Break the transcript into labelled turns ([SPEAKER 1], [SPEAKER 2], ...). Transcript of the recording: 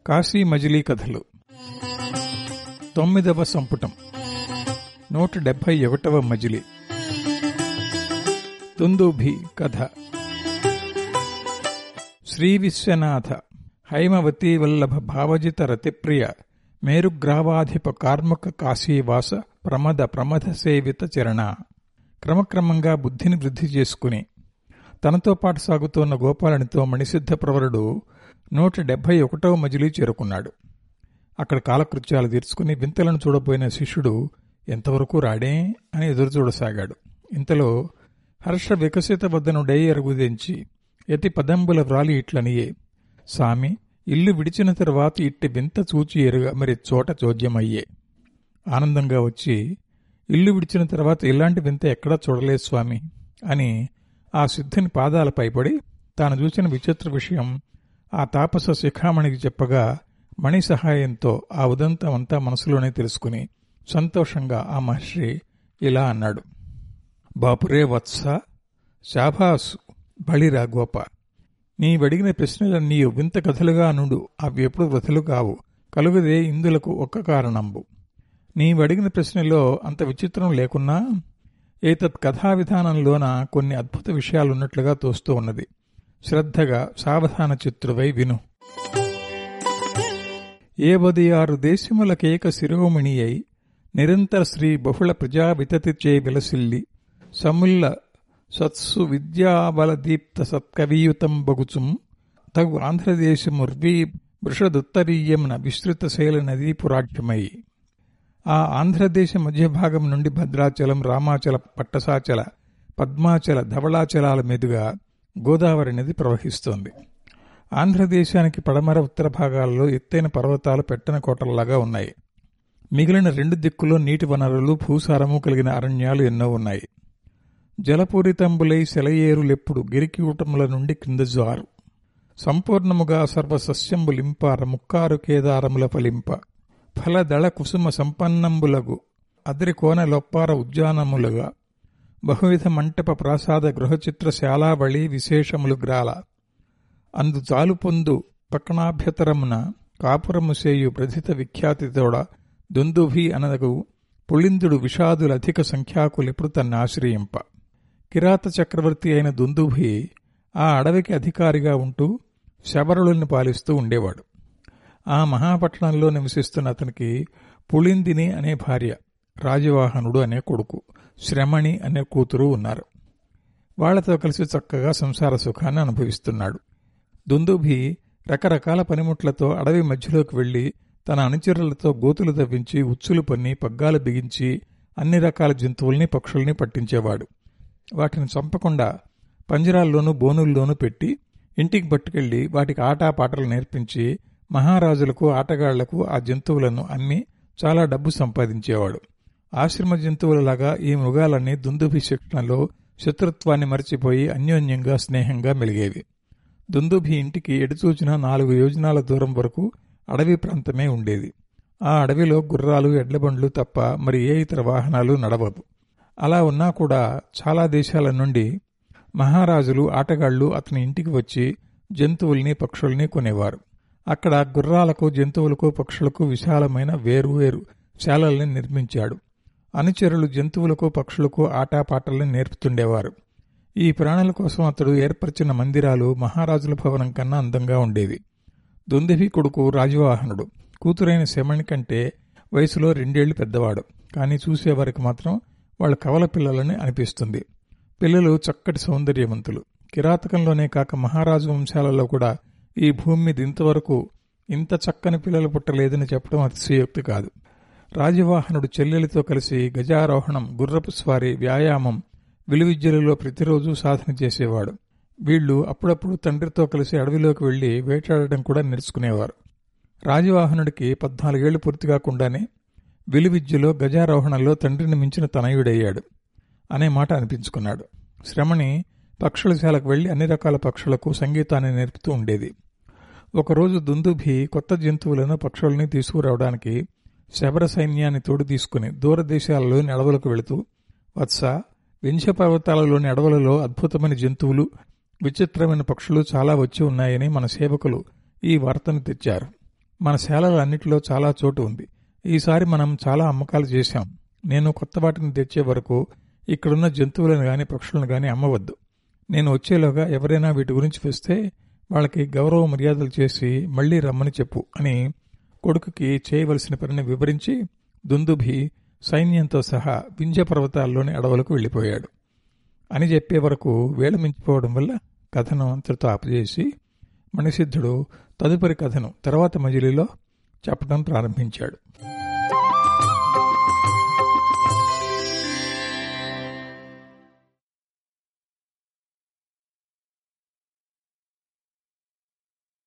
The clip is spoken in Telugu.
[SPEAKER 1] కాశీ మజిలీ కథలు తొమ్మిదవ సంపుటం నూట డెబ్భై ఒకటవ మజిలీ తుందుభి కథ శ్రీ విశ్వనాథ హైమవతీ వల్లభ భావజిత రతిప్రియ మేరుగ్రావాధిప కార్ముక కాశీవాస ప్రమద ప్రమథ సేవిత చరణ క్రమక్రమంగా బుద్ధిని వృద్ధి చేసుకుని తనతో పాటు సాగుతోన్న గోపాలునితో మణిసిద్ధ ప్రవరుడు నూట డెబ్బై ఒకటవ మజిలీ చేరుకున్నాడు అక్కడ కాలకృత్యాలు తీర్చుకుని వింతలను చూడబోయిన శిష్యుడు ఎంతవరకు రాడే అని ఎదురుచూడసాగాడు ఇంతలో హర్ష వికసిత వద్దనుడై ఎరుగుదించి యతి పదంబుల వ్రాలి ఇట్లనియే సామి ఇల్లు విడిచిన తరువాత ఇట్టి వింత చూచి ఎరుగ మరి చోట చోద్యమయ్యే ఆనందంగా వచ్చి ఇల్లు విడిచిన తర్వాత ఇలాంటి వింత ఎక్కడా చూడలేదు స్వామి అని ఆ సిద్ధుని పాదాలపై పడి తాను చూసిన విచిత్ర విషయం ఆ తాపస శిఖామణికి చెప్పగా మణి సహాయంతో ఆ ఉదంతం అంతా మనసులోనే తెలుసుకుని సంతోషంగా ఆ మహర్షి ఇలా అన్నాడు బాపురే వత్స శాభాసు బళిరా గోప నీవడిగిన ప్రశ్నలన్నీ వింత కథలుగా నుండు అవి ఎప్పుడు వృథలు కావు కలుగదే ఇందులకు ఒక్క కారణంబు నీవడిగిన ప్రశ్నలో అంత విచిత్రం లేకున్నా ఏతత్ కథా విధానంలోన కొన్ని అద్భుత విషయాలున్నట్లుగా తోస్తూ ఉన్నది శ్రద్ధగా సావధాన చిత్రువై విను ఏ ఆరు దేశములకేక శిరోమణి అయి నిరంతర శ్రీ బహుళ ప్రజా వితతిచే విలసిల్లి సముల్ల సత్సు విద్యాబలదీప్త సత్కవీయుతం బగుచుం తగు ఆంధ్రదేశముర్వీ వృషదుత్తరీయమున విస్తృత శైల నదీ పురాఢ్యమై ఆ ఆంధ్రదేశ మధ్య భాగం నుండి భద్రాచలం రామాచల పట్టసాచల పద్మాచల ధవళాచలాల మీదుగా గోదావరి నది ప్రవహిస్తోంది ఆంధ్రదేశానికి పడమర ఉత్తర భాగాల్లో ఎత్తైన పర్వతాలు పెట్టన కోటల్లాగా ఉన్నాయి మిగిలిన రెండు దిక్కులో నీటి వనరులు భూసారము కలిగిన అరణ్యాలు ఎన్నో ఉన్నాయి జలపూరితంబులై సెలయేరులెప్పుడు గిరికీటముల నుండి క్రింద జారు సంపూర్ణముగా సర్వసస్యంబులింపార ముక్కారు కేదారముల ఫలింప ఫలదళ కుసుమ సంపన్నంబులగు అదిరి కోన లొప్పార ఉద్యానములుగా బహువిధ మంటప ప్రాసాద గృహచిత్రశాలావళి విశేషములు గ్రాల అందు చాలు పొందు పక్కనాభ్యతరమున కాపురము సేయు ప్రథిత విఖ్యాతితోడ దుందుభి అనదగు పుళిందుడు విషాదుల అధిక సంఖ్యాకులెప్పుడు తన్ని ఆశ్రయింప కిరాత చక్రవర్తి అయిన దుందుభి ఆ అడవికి అధికారిగా ఉంటూ శబరులను పాలిస్తూ ఉండేవాడు ఆ మహాపట్టణంలో నివసిస్తున్న అతనికి పుళిందిని అనే భార్య రాజవాహనుడు అనే కొడుకు శ్రమణి అనే కూతురు ఉన్నారు వాళ్లతో కలిసి చక్కగా సంసార సుఖాన్ని అనుభవిస్తున్నాడు దుందుభి రకరకాల పనిముట్లతో అడవి మధ్యలోకి వెళ్లి తన అనుచరులతో గోతులు తవ్వించి ఉచ్చులు పన్ని పగ్గాలు బిగించి అన్ని రకాల జంతువుల్ని పక్షుల్ని పట్టించేవాడు వాటిని చంపకుండా పంజరాల్లోనూ బోనుల్లోనూ పెట్టి ఇంటికి పట్టుకెళ్లి వాటికి ఆటపాటలు నేర్పించి మహారాజులకు ఆటగాళ్లకు ఆ జంతువులను అమ్మి చాలా డబ్బు సంపాదించేవాడు ఆశ్రమ జంతువులలాగా ఈ మృగాలన్నీ దుందుభి శిక్షణలో శత్రుత్వాన్ని మరిచిపోయి అన్యోన్యంగా స్నేహంగా మెలిగేవి దుందుభి ఇంటికి ఎడుచూచిన నాలుగు యోజనాల దూరం వరకు అడవి ప్రాంతమే ఉండేది ఆ అడవిలో గుర్రాలు ఎడ్లబండ్లు తప్ప మరి ఏ ఇతర వాహనాలు నడవవు అలా ఉన్నా కూడా చాలా దేశాల నుండి మహారాజులు ఆటగాళ్లు అతని ఇంటికి వచ్చి జంతువుల్ని పక్షుల్ని కొనేవారు అక్కడ గుర్రాలకు జంతువులకు పక్షులకు విశాలమైన వేరువేరు శాలల్ని నిర్మించాడు అనుచరులు జంతువులకు పక్షులకు ఆటపాటల్ని నేర్పుతుండేవారు ఈ ప్రాణుల కోసం అతడు ఏర్పరిచిన మందిరాలు మహారాజుల భవనం కన్నా అందంగా ఉండేవి దుందిభి కొడుకు రాజవాహనుడు కూతురైన శమణి కంటే వయసులో రెండేళ్లు పెద్దవాడు కానీ చూసేవారికి మాత్రం వాళ్ళ కవల పిల్లలని అనిపిస్తుంది పిల్లలు చక్కటి సౌందర్యవంతులు కిరాతకంలోనే కాక మహారాజు వంశాలలో కూడా ఈ భూమి మీద ఇంతవరకు ఇంత చక్కని పిల్లలు పుట్టలేదని చెప్పడం అతిశయోక్తి కాదు రాజవాహనుడు చెల్లెలితో కలిసి గజారోహణం గుర్రపు స్వారీ వ్యాయామం విలువిద్యలలో ప్రతిరోజు సాధన చేసేవాడు వీళ్లు అప్పుడప్పుడు తండ్రితో కలిసి అడవిలోకి వెళ్లి వేటాడటం కూడా నేర్చుకునేవారు రాజవాహనుడికి పద్నాలుగేళ్లు పూర్తి కాకుండానే విలువిద్యలో గజారోహణంలో తండ్రిని మించిన తనయుడయ్యాడు అనే మాట అనిపించుకున్నాడు శ్రమణి పక్షులశాలకు వెళ్లి అన్ని రకాల పక్షులకు సంగీతాన్ని నేర్పుతూ ఉండేది ఒకరోజు దుందుభి కొత్త జంతువులను పక్షుల్ని తీసుకురావడానికి శబర సైన్యాన్ని తోడు తీసుకుని దూరదేశాలలోని అడవులకు వెళుతూ వత్స వింధ్య పర్వతాలలోని అడవులలో అద్భుతమైన జంతువులు విచిత్రమైన పక్షులు చాలా వచ్చి ఉన్నాయని మన సేవకులు ఈ వార్తను తెచ్చారు మన శాలలన్నిటిలో చాలా చోటు ఉంది ఈసారి మనం చాలా అమ్మకాలు చేశాం నేను కొత్త వాటిని తెచ్చే వరకు ఇక్కడున్న జంతువులను గాని పక్షులను గాని అమ్మవద్దు నేను వచ్చేలోగా ఎవరైనా వీటి గురించి వస్తే వాళ్ళకి గౌరవ మర్యాదలు చేసి మళ్లీ రమ్మని చెప్పు అని కొడుకుకి చేయవలసిన పనిని వివరించి దుందుభి సైన్యంతో సహా వింధ్య పర్వతాల్లోని అడవులకు వెళ్ళిపోయాడు అని చెప్పే వరకు వేళ మించిపోవడం వల్ల కథను అంతటితో ఆపజేసి మణిసిద్ధుడు తదుపరి కథను తర్వాత మజిలీలో చెప్పడం ప్రారంభించాడు